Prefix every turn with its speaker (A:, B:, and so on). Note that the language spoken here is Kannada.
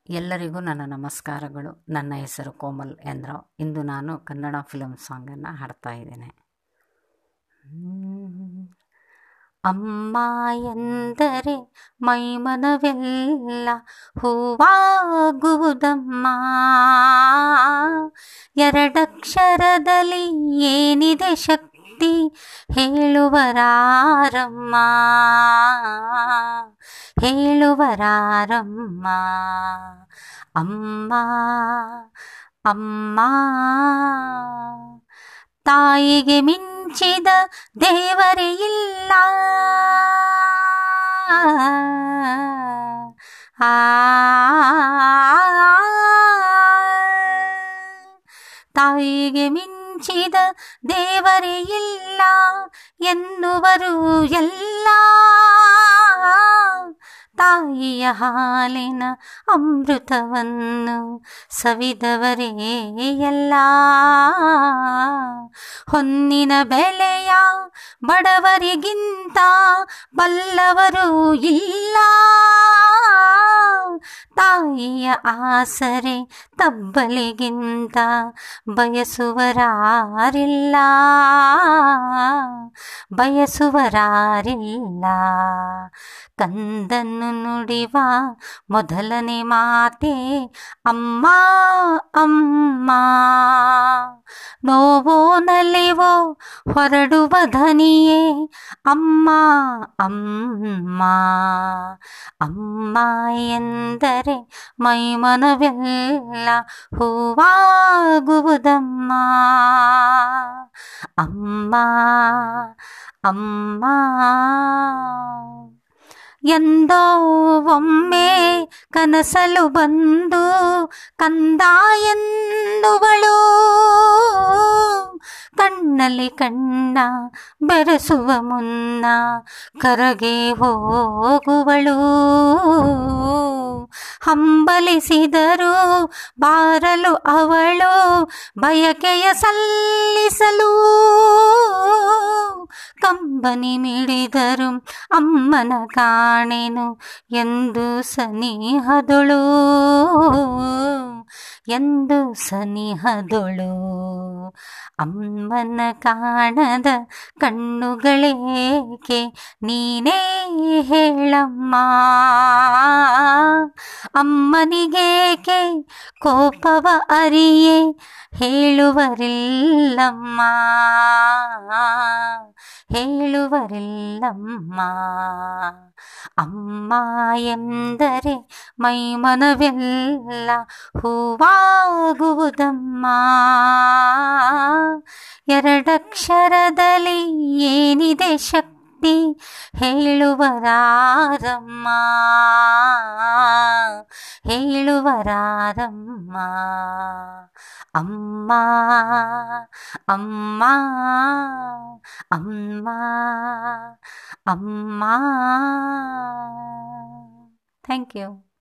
A: ಎಲ್ಲರಿಗೂ ನನ್ನ ನಮಸ್ಕಾರಗಳು ನನ್ನ ಹೆಸರು ಕೋಮಲ್ ಎಂದ್ರ ಇಂದು ನಾನು ಕನ್ನಡ ಫಿಲಮ್ ಸಾಂಗನ್ನು ಹಾಡ್ತಾ ಇದ್ದೇನೆ ಅಮ್ಮ ಎಂದರೆ ಮೈಮನವೆಲ್ಲ ಹೂವಾಗುವುದಮ್ಮ ಎರಡಕ್ಷರದಲ್ಲಿ ಏನಿದೆ ಶಕ್ತಿ ಹೇಳುವರಾರಮ್ಮ ಹೇಳುವರಾರಮ್ಮ ಅಮ್ಮ ಅಮ್ಮ ತಾಯಿಗೆ ಮಿಂಚಿದ ದೇವರೇ ಇಲ್ಲ ಆ ತಾಯಿಗೆ ಮಿಂಚಿದ ದೇವರೇ ಇಲ್ಲ ಎನ್ನುವರು ಎಲ್ಲ ತಾಯಿಯ ಹಾಲಿನ ಅಮೃತವನ್ನು ಸವಿದವರೇ ಎಲ್ಲ ಹೊನ್ನಿನ ಬೆಲೆಯ ಬಡವರಿಗಿಂತ ಬಲ್ಲವರು ಇಲ್ಲ ತಾಯಿಯ ಆಸರೆ ತಬ್ಬಲಿಗಿಂತ ಬಯಸುವರಾರಿಲ್ಲ ಬಯಸುವರಾರಿಲ್ಲ ಕಂದನ್ನು ನುಡಿವ ಮೊದಲನೇ ಮಾತೆ ಅಮ್ಮ ಅಮ್ಮ ನೋವೋ ನಲಿವೋ ಹೊರಡುವ ಧನಿಯೇ ಅಮ್ಮ ಅಮ್ಮ ಅಮ್ಮ ಎಂದರೆ ಮೈಮನವೆಲ್ಲ ಹೂವಾಗುವುದಮ್ಮ ಅಮ್ಮ ಅಮ್ಮ ಎಂದೋ ಒಮ್ಮೆ ಕನಸಲು ಬಂದು ಕಂದ ಎನ್ನುವಳು ಕಣ್ಣಲ್ಲಿ ಕಣ್ಣ ಬೆರೆಸುವ ಮುನ್ನ ಕರಗೆ ಹೋಗುವಳು ಹಂಬಲಿಸಿದರು ಬಾರಲು ಅವಳು ಬಯಕೆಯ ಸಲ್ಲಿಸಲು ಕಂಬನಿ ಮಿಡಿದರು ಅಮ್ಮನ ಕಾಣೆನು ಎಂದು ಸನಿಹದೊಳು ಎಂದು ಸನಿಹದೊಳು ಅಮ್ಮನ ಕಾಣದ ಕಣ್ಣುಗಳೇಕೆ ನೀನೇ ಹೇಳಮ್ಮ ಅಮ್ಮನಿಗೇಕೆ ಕೋಪವ ಅರಿಯೇ ಹೇಳುವರಿಲ್ಲಮ್ಮ ಹೇಳುವರಿಲ್ಲಮ್ಮ ಅಮ್ಮ ಎಂದರೆ ಮೈಮನವೆಲ್ಲ ಹೂವಾಗುವುದಮ್ಮ ಎರಡಕ್ಷರದಲ್ಲಿ ಏನಿದೆ ಶಕ್ತಿ ಹೇಳುವರಾರಮ್ಮ ಹೇಳುವರಾರಮ್ಮ ಅಮ್ಮ ಅಮ್ಮ ಅಮ್ಮ ಅಮ್ಮ ಥ್ಯಾಂಕ್ ಯು